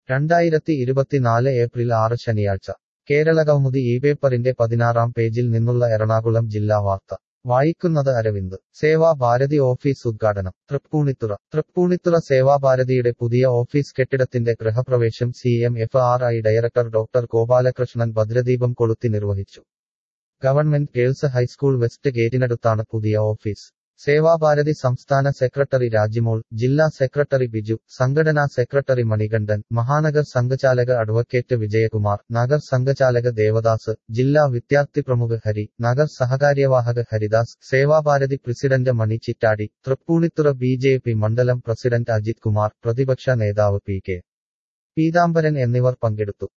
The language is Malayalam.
രണ്ടായിരത്തി ഇരുപത്തിനാല് ഏപ്രിൽ ആറ് ശനിയാഴ്ച കേരളകൗമുദി ഈ പേപ്പറിന്റെ പതിനാറാം പേജിൽ നിന്നുള്ള എറണാകുളം ജില്ലാ വാർത്ത വായിക്കുന്നത് അരവിന്ദ് സേവാഭാരതി ഓഫീസ് ഉദ്ഘാടനം തൃപ്പൂണിത്തുറ തൃപ്പൂണിത്തുറ സേവാഭാരതിയുടെ പുതിയ ഓഫീസ് കെട്ടിടത്തിന്റെ ഗൃഹപ്രവേശം C M F R I director doctor Gopalakrishnan ഭദ്രദീപം കൊളുത്തി നിർവഹിച്ചു ഗവൺമെന്റ് ഗേൾസ് ഹൈസ്കൂൾ വെസ്റ്റ് ഗേറ്റിനടുത്താണ് പുതിയ ഓഫീസ് സേവാഭാരതി സംസ്ഥാന സെക്രട്ടറി രാജിമോൾ ജില്ലാ സെക്രട്ടറി ബിജു സംഘടനാ സെക്രട്ടറി മണികണ്ഠൻ മഹാനഗർ സംഘചാലക അഡ്വക്കേറ്റ് വിജയകുമാർ നഗർ സംഘചാലക ദേവദാസ് ജില്ലാ വിദ്യാർത്ഥി പ്രമുഖ ഹരി നഗർ സഹകാര്യവാഹക Haridas Sevabharathi president Mani Chittadi Thrippunithura B J P മണ്ഡലം പ്രസിഡന്റ് അജിത് കുമാർ പ്രതിപക്ഷ നേതാവ് പി കെ പീതാംബരൻ എന്നിവർ പങ്കെടുത്തു